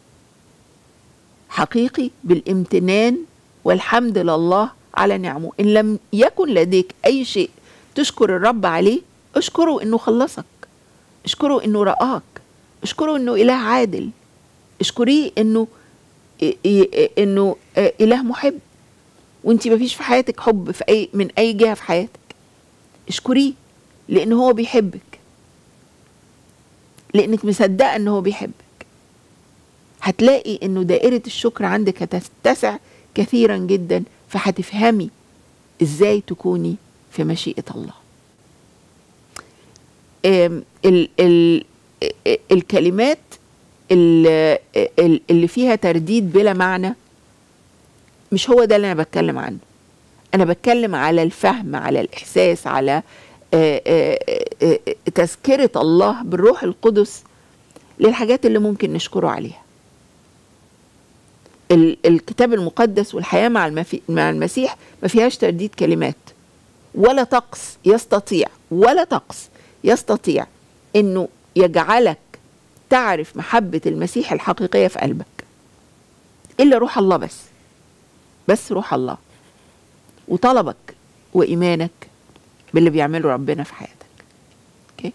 حقيقي بالامتنان والحمد لله على نعمه إن لم يكن لديك أي شيء تشكر الرب عليه اشكره إنه خلصك اشكره إنه رآك اشكره إنه إله عادل اشكريه إنه إ- إ- إنه آه، إله محب وانت مفيش في حياتك حب في أي من أي جهة في حياتك اشكريه لأن هو بيحبك لأنك مصدقة إن هو بيحبك هتلاقي انه دائرة الشكر عندك هتتسع كثيرا جدا فهتفهمي ازاي تكوني في مشيئة الله آم، ال ال ال الكلمات ال- ال- اللي فيها ترديد بلا معنى مش هو ده اللي انا بتكلم عنه انا بتكلم على الفهم على الاحساس على آه، آه، آه، آه، تذكرة الله بالروح القدس للحاجات اللي ممكن نشكره عليها ال- الكتاب المقدس والحياة مع, المفي... مع المسيح ما فيهاش ترديد كلمات ولا طقس يستطيع ولا طقس يستطيع انه يجعلك تعرف محبة المسيح الحقيقية في قلبك إلا روح الله بس بس روح الله وطلبك وإيمانك باللي بيعمله ربنا في حياتك اوكي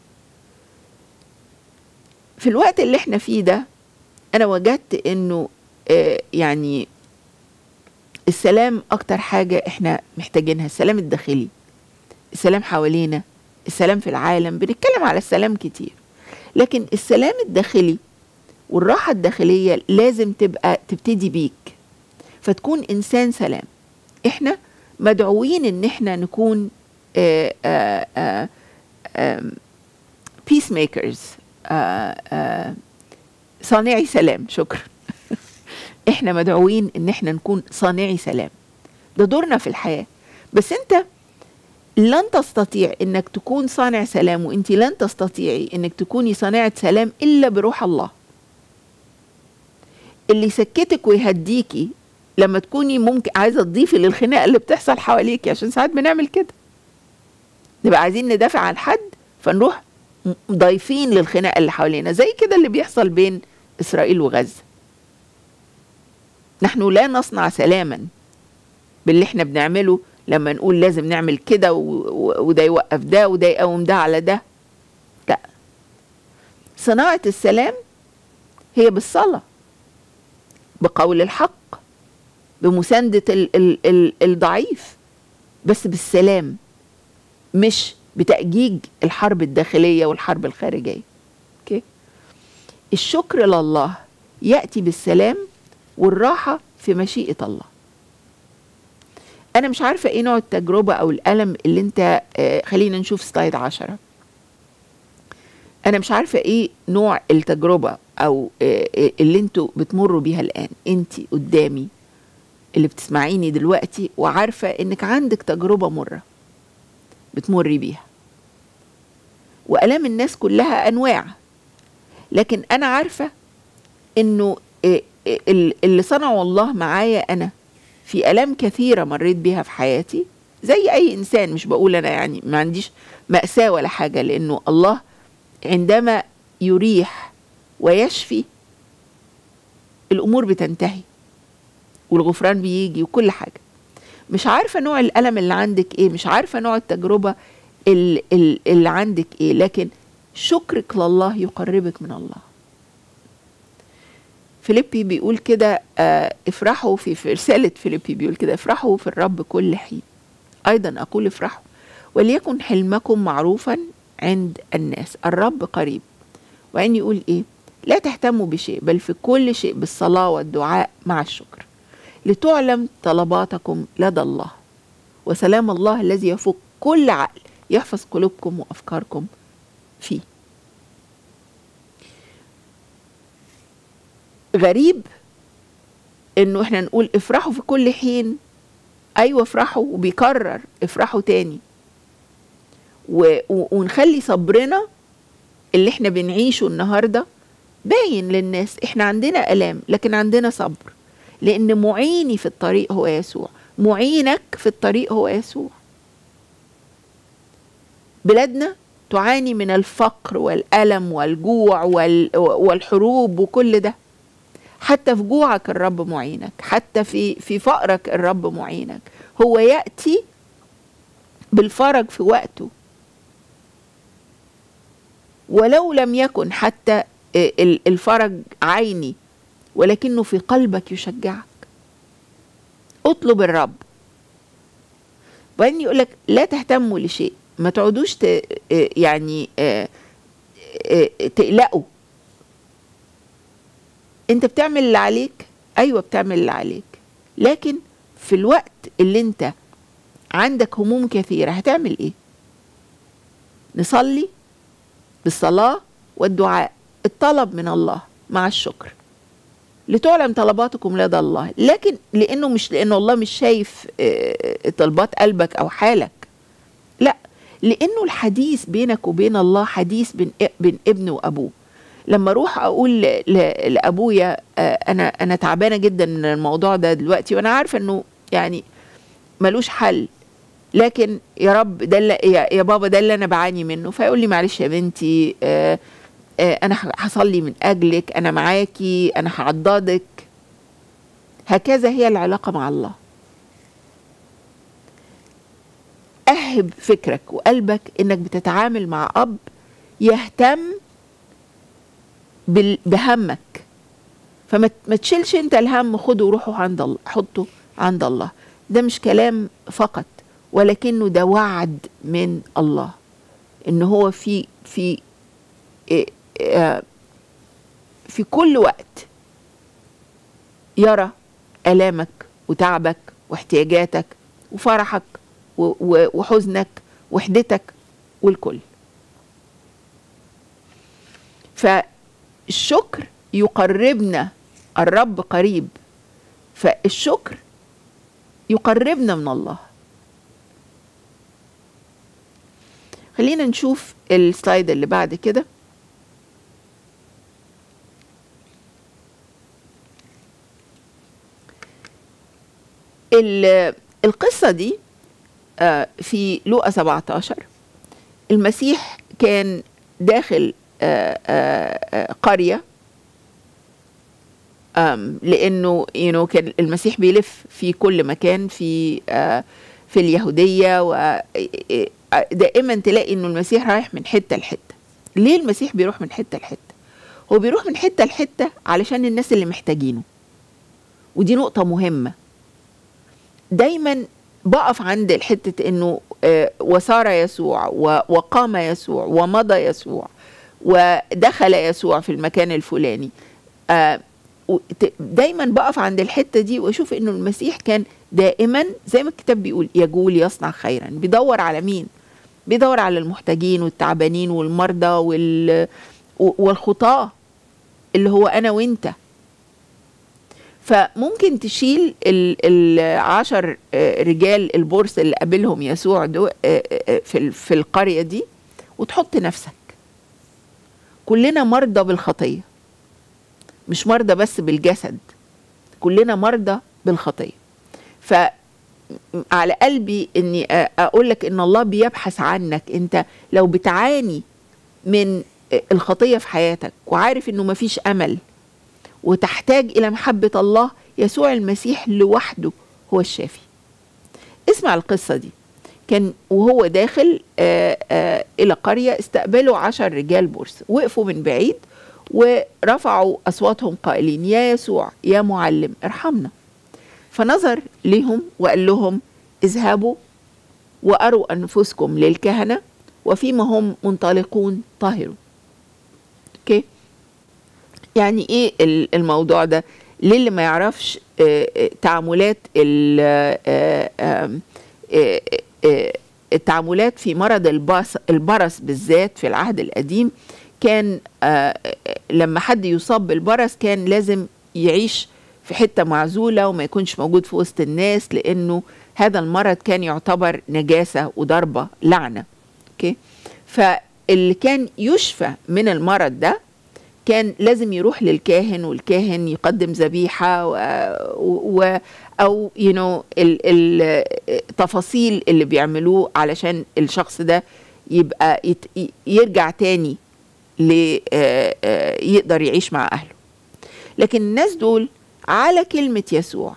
في الوقت اللي احنا فيه ده انا وجدت انه آه، يعني السلام اكتر حاجة احنا محتاجينها السلام الداخلي السلام حوالينا السلام في العالم بنتكلم على السلام كتير لكن السلام الداخلي والراحة الداخلية لازم تبقى تبتدي بيك فتكون إنسان سلام إحنا مدعوين إن إحنا نكون بيس ميكرز صانعي سلام شكرا احنا مدعوين ان احنا نكون صانعي سلام ده دورنا في الحياة بس انت لن تستطيع انك تكون صانع سلام وانت لن تستطيعي انك تكوني صانعة سلام الا بروح الله اللي يسكتك ويهديكي لما تكوني ممكن عايزة تضيفي للخناقة اللي بتحصل حواليكي عشان ساعات بنعمل كده نبقى عايزين ندافع عن حد فنروح م- ضايفين للخناقة اللي حوالينا زي كده اللي بيحصل بين إسرائيل وغزة نحن لا نصنع سلاما باللي احنا بنعمله لما نقول لازم نعمل كده و- و- وده يوقف ده وده يقوم ده على ده لا صناعة السلام هي بالصلاة بقول الحق بمساندة ال ال ال الضعيف بس بالسلام مش بتأجيج الحرب الداخلية والحرب الخارجية اوكي الشكر لله يأتي بالسلام والراحة في مشيئة الله أنا مش عارفة إيه نوع التجربة أو الألم اللي أنت آه، خلينا نشوف سلايد عشرة أنا مش عارفة إيه نوع التجربة أو آه، آه، اللي أنتوا بتمروا بيها الآن أنت قدامي اللي بتسمعيني دلوقتي وعارفة إنك عندك تجربة مرة بتمري بيها وآلام الناس كلها أنواع لكن أنا عارفة إنه إيه إيه ال- اللي صنعه الله معايا أنا في آلام كثيرة مريت بيها في حياتي زي أي إنسان مش بقول أنا يعني ما عنديش مأساة ولا حاجة لأنه الله عندما يريح ويشفي الأمور بتنتهي والغفران بيجي وكل حاجة مش عارفة نوع الألم اللي عندك إيه مش عارفة نوع التجربة ال- ال- اللي عندك إيه لكن شكرك لله يقربك من الله فيليبي بيقول كده آه، افرحوا في, في رسالة فيليبي بيقول كده افرحوا في الرب كل حين أيضا أقول افرحوا وليكن حلمكم معروفا عند الناس الرب قريب وأن يقول إيه لا تهتموا بشيء بل في كل شيء بالصلاة والدعاء مع الشكر لتعلم طلباتكم لدى الله وسلام الله الذي يفوق كل عقل يحفظ قلوبكم وافكاركم فيه غريب انه احنا نقول افرحوا في كل حين ايوه افرحوا وبيكرر افرحوا تاني و... ونخلي صبرنا اللي احنا بنعيشه النهارده باين للناس احنا عندنا الام لكن عندنا صبر لان معيني في الطريق هو يسوع معينك في الطريق هو يسوع بلادنا تعاني من الفقر والالم والجوع وال... والحروب وكل ده حتى في جوعك الرب معينك حتى في في فقرك الرب معينك هو ياتي بالفرج في وقته ولو لم يكن حتى الفرج عيني ولكنه في قلبك يشجعك اطلب الرب وبعدين يقول لك لا تهتموا لشيء ما تقعدوش ت... يعني تقلقوا انت بتعمل اللي عليك ايوه بتعمل اللي عليك لكن في الوقت اللي انت عندك هموم كثيره هتعمل ايه نصلي بالصلاه والدعاء الطلب من الله مع الشكر لتعلم طلباتكم لدى الله لكن لانه مش لانه الله مش شايف طلبات قلبك او حالك لا لانه الحديث بينك وبين الله حديث بين بين ابن وابوه لما اروح اقول لابويا انا انا تعبانه جدا من الموضوع ده دلوقتي وانا عارفه انه يعني ملوش حل لكن يا رب ده يا, يا بابا ده اللي انا بعاني منه فيقول لي معلش يا بنتي آآ آآ انا هصلي من اجلك انا معاكي انا هعضدك هكذا هي العلاقه مع الله اهب فكرك وقلبك انك بتتعامل مع اب يهتم بهمك فما تشيلش انت الهم خده وروحه عند الله حطه عند الله ده مش كلام فقط ولكنه ده وعد من الله ان هو في في في كل وقت يرى الامك وتعبك واحتياجاتك وفرحك وحزنك وحدتك والكل فالشكر يقربنا الرب قريب فالشكر يقربنا من الله خلينا نشوف السلايد اللي بعد كده القصة دي في لوقا 17 المسيح كان داخل قرية لأنه you know كان المسيح بيلف في كل مكان في في اليهودية ودائما تلاقي إنه المسيح رايح من حتة لحتة ليه المسيح بيروح من حتة لحتة هو بيروح من حتة لحتة علشان الناس اللي محتاجينه ودي نقطة مهمة دايما بقف عند الحتة انه وصار يسوع وقام يسوع ومضى يسوع ودخل يسوع في المكان الفلاني دايما بقف عند الحتة دي واشوف انه المسيح كان دائما زي ما الكتاب بيقول يقول يصنع خيرا بيدور على مين بيدور على المحتاجين والتعبانين والمرضى وال والخطاة اللي هو انا وانت فممكن تشيل العشر رجال البورس اللي قابلهم يسوع دو في في القريه دي وتحط نفسك كلنا مرضى بالخطيه مش مرضى بس بالجسد كلنا مرضى بالخطيه فعلى قلبي اني اقول لك ان الله بيبحث عنك انت لو بتعاني من الخطيه في حياتك وعارف انه مفيش امل وتحتاج الى محبه الله يسوع المسيح لوحده هو الشافي اسمع القصه دي كان وهو داخل آآ آآ الى قريه استقبلوا عشر رجال بورس وقفوا من بعيد ورفعوا اصواتهم قائلين يا يسوع يا معلم ارحمنا فنظر لهم وقال لهم اذهبوا واروا انفسكم للكهنه وفيما هم منطلقون طاهروا اوكي يعني ايه الموضوع ده للي ما يعرفش آه، آه، تعاملات ال- آه، آم، آه، آه، التعاملات في مرض الباس البرص بالذات في العهد القديم كان آه، آه، لما حد يصاب بالبرص كان لازم يعيش في حتة معزولة وما يكونش موجود في وسط الناس لأنه هذا المرض كان يعتبر نجاسة وضربة لعنة اوكي فاللي كان يشفى من المرض ده كان لازم يروح للكاهن والكاهن يقدم ذبيحه و, و او يو you know التفاصيل اللي بيعملوه علشان الشخص ده يبقى يت يرجع تاني ل آه، آه، يقدر يعيش مع اهله لكن الناس دول على كلمه يسوع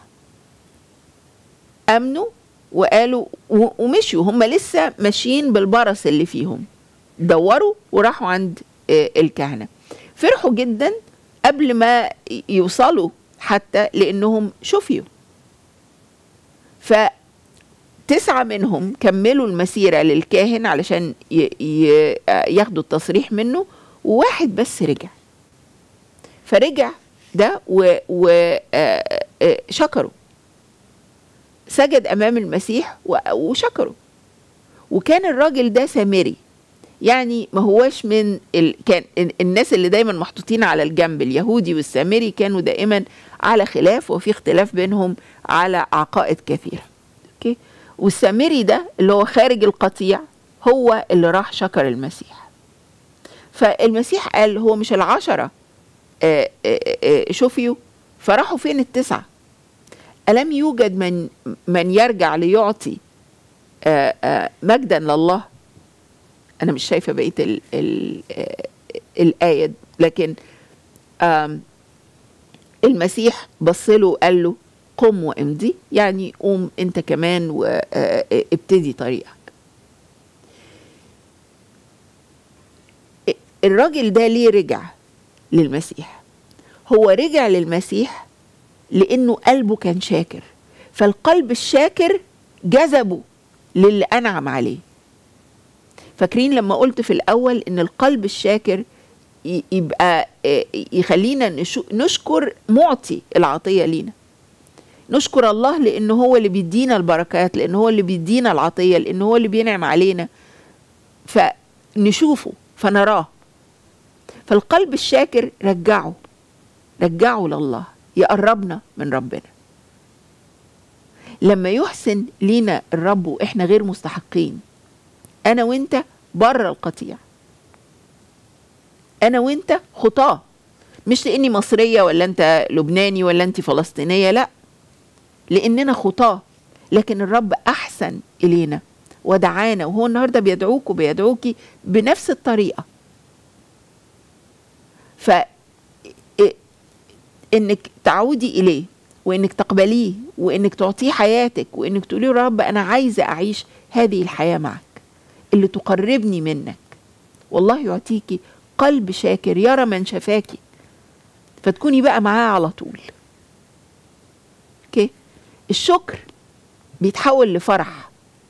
امنوا وقالوا و- ومشوا هم لسه ماشيين بالبرص اللي فيهم دوروا وراحوا عند آه، الكهنه فرحوا جدا قبل ما ي- يوصلوا حتى لانهم شفيوا فتسعة منهم كملوا المسيرة للكاهن علشان ي- ي- آه، ياخدوا التصريح منه وواحد بس رجع فرجع ده وشكروا سجد امام المسيح و- وشكره وكان الراجل ده سامري يعني ما هواش من ال... كان ال- الناس اللي دايما محطوطين على الجنب اليهودي والسامري كانوا دائما على خلاف وفي اختلاف بينهم على عقائد كثيره اوكي والسامري ده اللي هو خارج القطيع هو اللي راح شكر المسيح فالمسيح قال هو مش العشرة آه، آه، آه، شفيوا فراحوا فين التسعة ألم يوجد من من يرجع ليعطي آه، آه، مجدا لله أنا مش شايفة بقية ال ال آه، الآية لكن آم، المسيح بص له وقال له قم وامضي يعني قوم انت كمان وابتدي طريقك الراجل ده ليه رجع للمسيح هو رجع للمسيح لانه قلبه كان شاكر فالقلب الشاكر جذبه للي انعم عليه فاكرين لما قلت في الاول ان القلب الشاكر ي- يبقى آه، يخلينا نشو- نشكر معطي العطيه لينا نشكر الله لانه هو اللي بيدينا البركات لانه هو اللي بيدينا العطيه لانه هو اللي بينعم علينا فنشوفه فنراه فالقلب الشاكر رجعه رجعه لله يقربنا من ربنا لما يحسن لينا الرب واحنا غير مستحقين انا وانت بره القطيع انا وانت خطاه مش لاني مصريه ولا انت لبناني ولا انت فلسطينيه لا لاننا خطاه لكن الرب احسن الينا ودعانا وهو النهارده بيدعوك وبيدعوكي بنفس الطريقه ف إ- انك تعودي اليه وانك تقبليه وانك تعطيه حياتك وانك تقولي يا رب انا عايزه اعيش هذه الحياه معك اللي تقربني منك والله يعطيكي قلب شاكر يرى من شفاكي فتكوني بقى معاه على طول اوكي الشكر بيتحول لفرح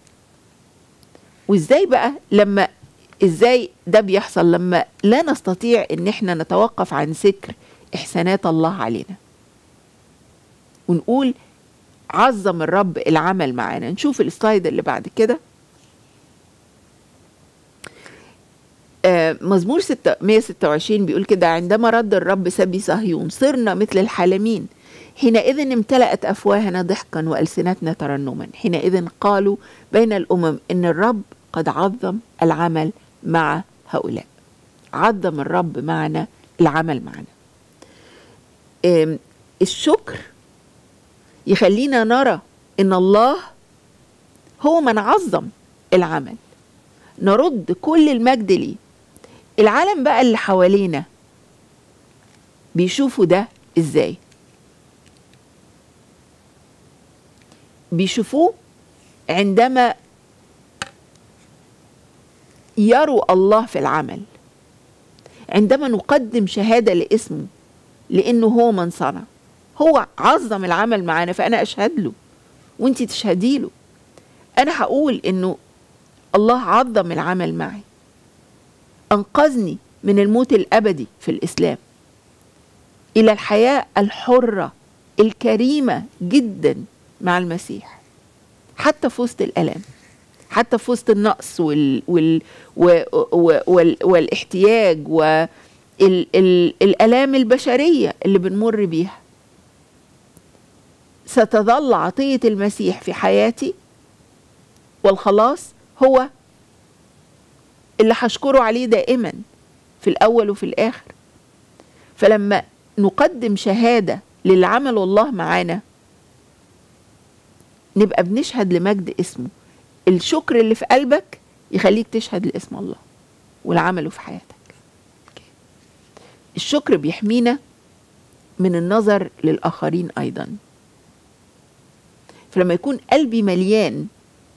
وازاي بقى لما ازاي ده بيحصل لما لا نستطيع ان احنا نتوقف عن ذكر احسانات الله علينا ونقول عظم الرب العمل معانا نشوف السلايد اللي بعد كده آه، مزمور ستة- 126 بيقول كده عندما رد الرب سبي صهيون صرنا مثل الحلمين حينئذ امتلأت أفواهنا ضحكا وألسنتنا ترنما حينئذ قالوا بين الأمم إن الرب قد عظم العمل مع هؤلاء عظم الرب معنا العمل معنا آم، الشكر يخلينا نرى إن الله هو من عظم العمل نرد كل المجد ليه العالم بقى اللي حوالينا بيشوفوا ده ازاي بيشوفوه عندما يروا الله في العمل عندما نقدم شهاده لاسمه لانه هو من صنع هو عظم العمل معانا فانا اشهد له وانت تشهدي له انا هقول انه الله عظم العمل معي انقذني من الموت الابدي في الاسلام الى الحياه الحره الكريمة جدا مع المسيح حتى في وسط الألام حتى في وسط النقص وال وال و و وال والاحتياج والآلام البشرية اللي بنمر بيها ستظل عطية المسيح في حياتي والخلاص هو اللي هشكره عليه دائما في الأول وفي الآخر فلما نقدم شهادة للي عمله الله معانا نبقى بنشهد لمجد اسمه الشكر اللي في قلبك يخليك تشهد لاسم الله والعمله في حياتك الشكر بيحمينا من النظر للآخرين أيضا فلما يكون قلبي مليان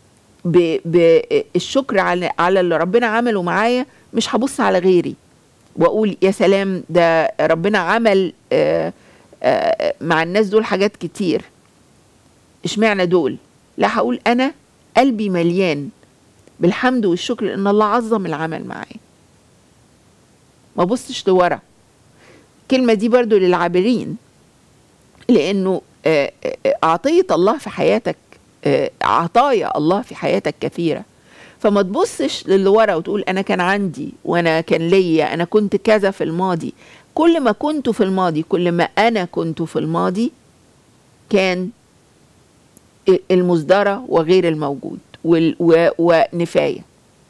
بالشكر على على اللي ربنا عمله معايا مش هبص على غيري واقول يا سلام ده ربنا عمل آآ آآ مع الناس دول حاجات كتير اشمعنى دول لا هقول انا قلبي مليان بالحمد والشكر لان الله عظم العمل معايا ما بصش لورا الكلمه دي برضو للعابرين لانه عطيه الله في حياتك عطايا الله في حياتك كثيره فما تبصش للي ورا وتقول انا كان عندي وانا كان ليا انا كنت كذا في الماضي كل ما كنت في الماضي كل ما انا كنت في الماضي كان المصدرة وغير الموجود ونفاية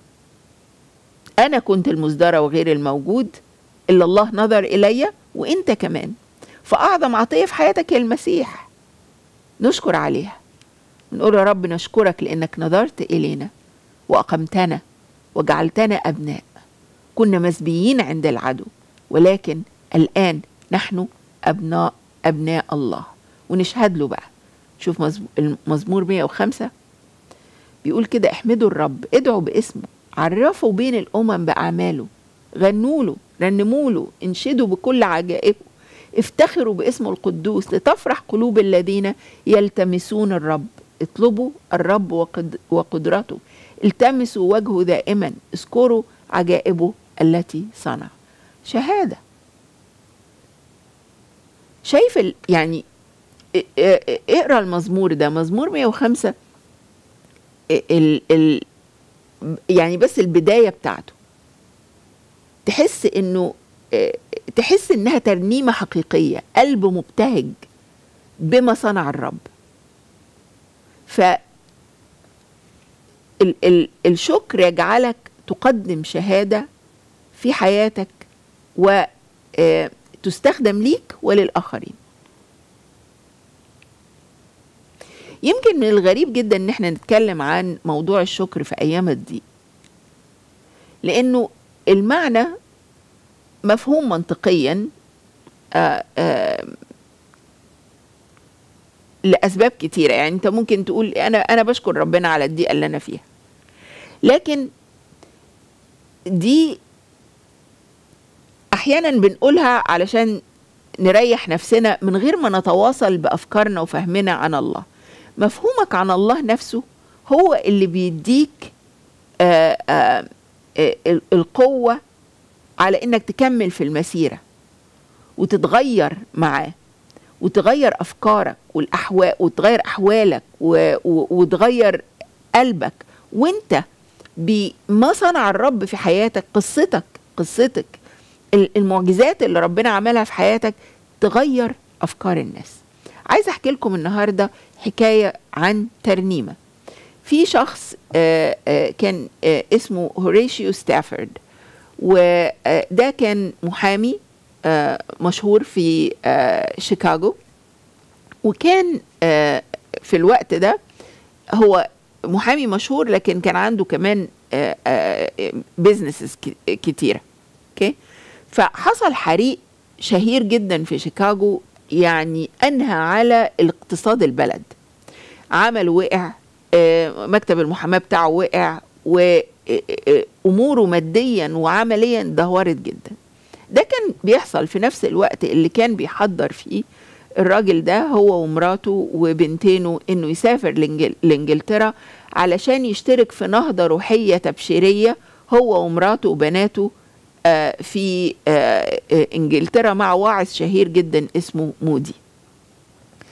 أنا كنت المصدرة وغير الموجود اللي الله نظر إلي وإنت كمان فأعظم عطية في حياتك هي المسيح نشكر عليها نقول يا رب نشكرك لأنك نظرت إلينا وأقمتنا وجعلتنا أبناء كنا مسبيين عند العدو ولكن الآن نحن أبناء أبناء الله ونشهد له بقى شوف مزمور 105 بيقول كده احمدوا الرب ادعوا باسمه عرفوا بين الأمم بأعماله غنوا له رنموا له انشدوا بكل عجائبه افتخروا باسمه القدوس لتفرح قلوب الذين يلتمسون الرب اطلبوا الرب وقد وقدرته التمسوا وجهه دائما اذكروا عجائبه التي صنع شهادة شايف ال يعني اقرا المزمور ده مزمور 105 ال ال يعني بس البداية بتاعته تحس انه تحس انها ترنيمة حقيقية قلب مبتهج بما صنع الرب ف ال ال الشكر يجعلك تقدم شهادة في حياتك وتستخدم ليك وللآخرين يمكن من الغريب جدا ان احنا نتكلم عن موضوع الشكر في ايام الضيق لانه المعنى مفهوم منطقيا آآ آآ لاسباب كتيره يعني انت ممكن تقول انا انا بشكر ربنا على الضيقه اللي انا فيها لكن دي احيانا بنقولها علشان نريح نفسنا من غير ما نتواصل بافكارنا وفهمنا عن الله مفهومك عن الله نفسه هو اللي بيديك آآ آآ القوة على انك تكمل في المسيرة وتتغير معاه وتغير افكارك والاحوال وتغير احوالك وتغير قلبك وانت بما صنع الرب في حياتك قصتك قصتك المعجزات اللي ربنا عملها في حياتك تغير افكار الناس عايز احكي لكم النهارده حكايه عن ترنيمه في شخص آآ آآ كان آآ اسمه هوريشيو ستافورد وده كان محامي مشهور في شيكاغو وكان في الوقت ده هو محامي مشهور لكن كان عنده كمان بيزنسز كتيره اوكي فحصل حريق شهير جدا في شيكاغو يعني انهى على الاقتصاد البلد عمل وقع مكتب المحاماه بتاعه وقع واموره ماديا وعمليا دهورت جدا ده كان بيحصل في نفس الوقت اللي كان بيحضر فيه الراجل ده هو ومراته وبنتينه انه يسافر لانجلترا علشان يشترك في نهضه روحيه تبشيريه هو ومراته وبناته في انجلترا مع واعظ شهير جدا اسمه مودي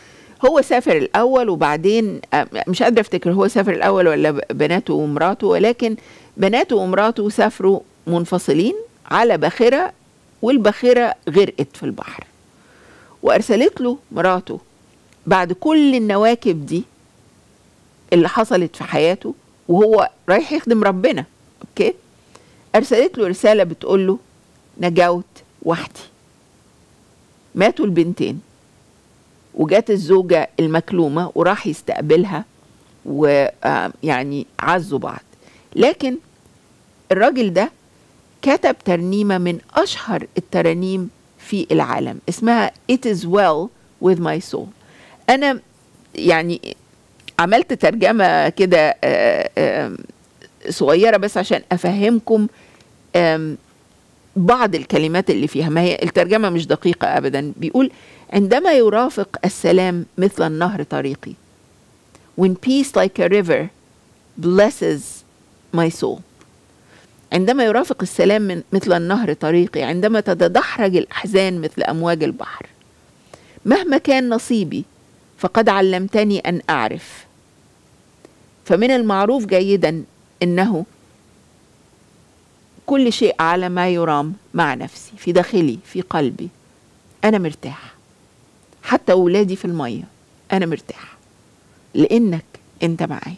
هو سافر الاول وبعدين آه، مش قادره افتكر هو سافر الاول ولا ب- بناته ومراته ولكن بناته ومراته سافروا منفصلين على باخره والباخره غرقت في البحر وارسلت له مراته بعد كل النواكب دي اللي حصلت في حياته وهو رايح يخدم ربنا اوكي ارسلت له رساله بتقول له نجوت وحدي ماتوا البنتين وجات الزوجة المكلومة وراح يستقبلها ويعني عزوا بعض لكن الراجل ده كتب ترنيمة من أشهر الترانيم في العالم اسمها It is well with my soul أنا يعني عملت ترجمة كده آه، آه، صغيرة بس عشان أفهمكم آم، بعض الكلمات اللي فيها ما هي الترجمة مش دقيقة أبدا بيقول عندما يرافق السلام مثل النهر طريقي when peace like a river blesses my soul عندما يرافق السلام من مثل النهر طريقي عندما تتدحرج الأحزان مثل أمواج البحر مهما كان نصيبي فقد علمتني أن أعرف فمن المعروف جيدا أنه كل شيء على ما يرام مع نفسي في داخلي في قلبي أنا مرتاح حتى أولادي في المية أنا مرتاح لأنك أنت معايا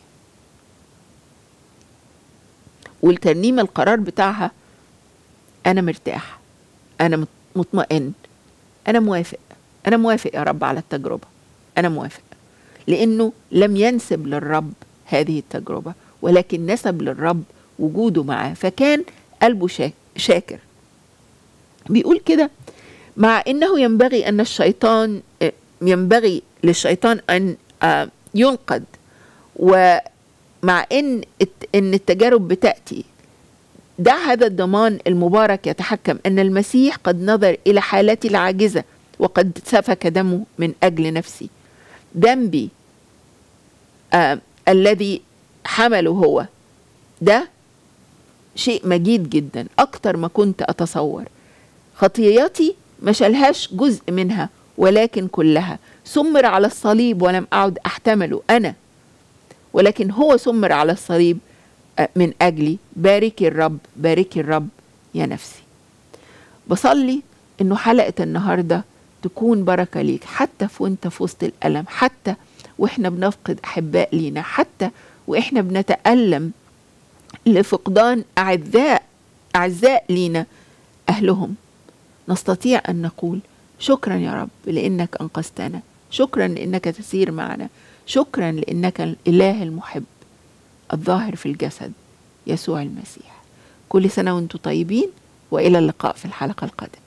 والترنيمة القرار بتاعها أنا مرتاح أنا مط- مطمئن أنا موافق أنا موافق يا رب على التجربة أنا موافق لأنه لم ينسب للرب هذه التجربة ولكن نسب للرب وجوده معاه فكان قلبه شا- شاكر بيقول كده مع انه ينبغي ان الشيطان آه، ينبغي للشيطان ان آه، ينقد ومع ان الت- ان التجارب بتاتي دع هذا الضمان المبارك يتحكم ان المسيح قد نظر الى حالتي العاجزه وقد سفك دمه من اجل نفسي ذنبي آه الذي حمله هو ده شيء مجيد جدا اكتر ما كنت اتصور خطيتي ما شالهاش جزء منها ولكن كلها سمر على الصليب ولم اعد احتمله انا ولكن هو سمر على الصليب آه، من اجلي باركي الرب باركي الرب يا نفسي بصلي انه حلقه النهارده تكون بركه ليك حتى في وانت في وسط الالم حتى واحنا بنفقد احباء لينا حتى واحنا بنتالم لفقدان اعزاء اعزاء لينا اهلهم نستطيع ان نقول شكرا يا رب لانك انقذتنا شكرا لانك تسير معنا شكرا لانك الاله المحب الظاهر في الجسد يسوع المسيح كل سنه وانتم طيبين والى اللقاء في الحلقه القادمه